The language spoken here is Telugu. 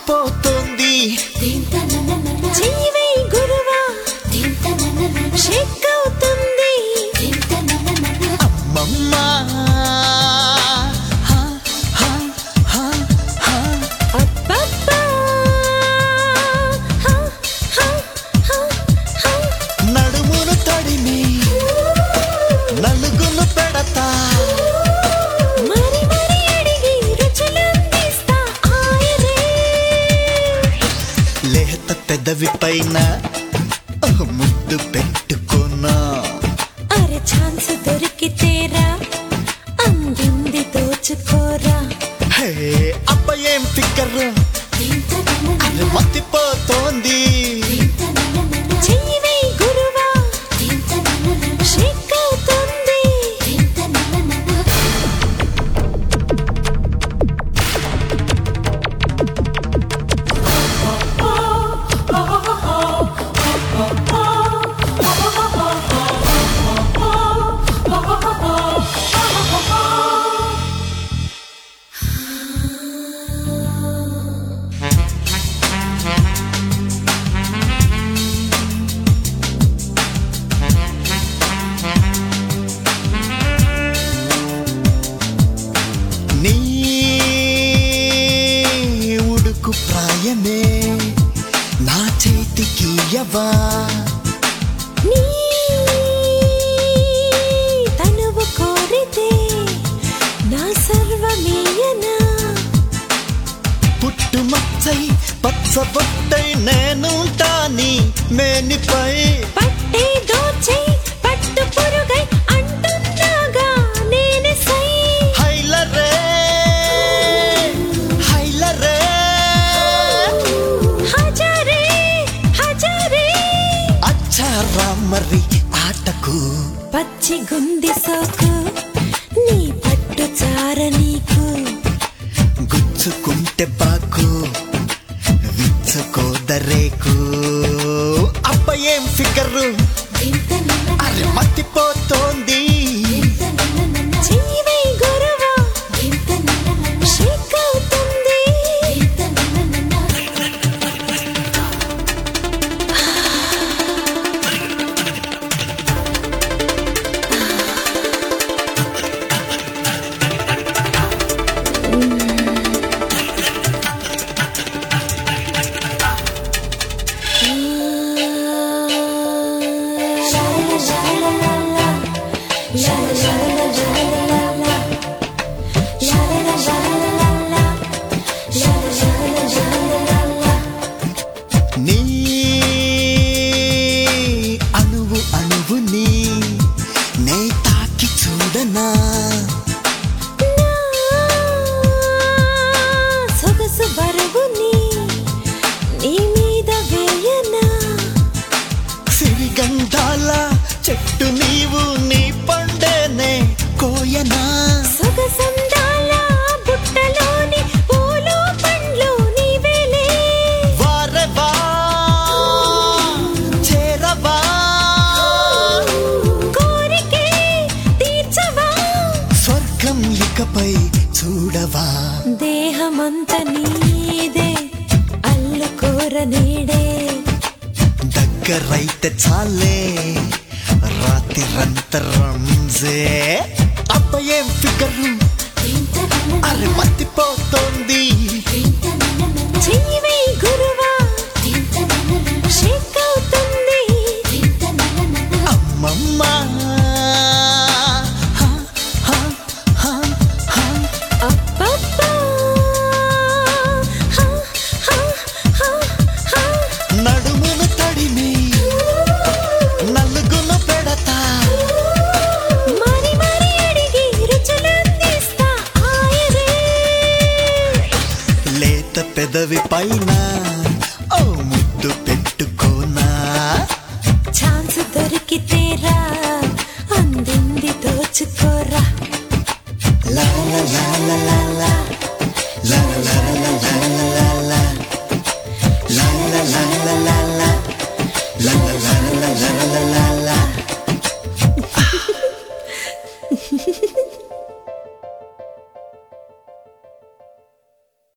మతిపోతోంది చెయ్యి గురువా షేక్ అవుతుంది అమ్మమ్మ హా, హా, హా, హా. అబ్బబ్బా హా, హా, హా, హా. నడుమును తడిమి నలుగును పెడతా మరి మరి అడిగి రుచులందిస్తా ఆయనే లేత పెదవి పైన ఓ ముద్దు పెట్టుకున్నా అరే ఛాన్స్ దొరికితేరా అందింది దోచుకోరా హే అప్ప ఏం ఫిక్కర్ అది మతిపోతోంది చెయ్యి గురువా షేక్ అవుతుంది నీ ఉడుకు ప్రాయమే నా చేతికి యవా నీ తనువు కోరితే నా సర్వమేయనా పుట్టుమచ్చై పచ్చబొట్టై నేనుంటాని మేనిపై పట్టే దోచే పట్టు పురుగై అంటున్నాగా నేను సై హైలరే హైలరే హజారే హజారే అచ్చారా మరి ఆటకు పచ్చి గుంది సోకు నీ పట్టు చార నీకు గుచ్చుకుంటే బాకు విచ్చుకోదరేకు అప్ప ఏం ఫికరు అరే మతిపోతోంది చెయ్యి గురువా షేక్ అవుతుంది నీ అణువు అణువుని నే తాకి చూడనా సొగసు బరువుని నీ మీద వేయనా సిరిగంధాల చెట్టు నీవు నీ పండేనే కోయనా సొగసందాల బుట్టలోని పూలు పండ్లు నీవేలే వారవా చేరవా కోరికే తీర్చవా స్వర్గం ఇకపై చూడవా దేహమంత నీదే అల్లుకోర నీడే దగ్గరైతే చాలే రాత్రిరంత రంజే అప్ప ఏం ఫిగరు అరే మతిపోతోంది చెయ్యి గురువా షేక్ అవుతుంది అమ్మమ్మ హా, హా, హా, హా. అబ్బబ్బా హా, హా, హా, హా. నడుమును తడిమి నలుగును పెడతా మరి మరి అడిగి రుచులందిస్తా ఆయనే లేత పెదవి పైన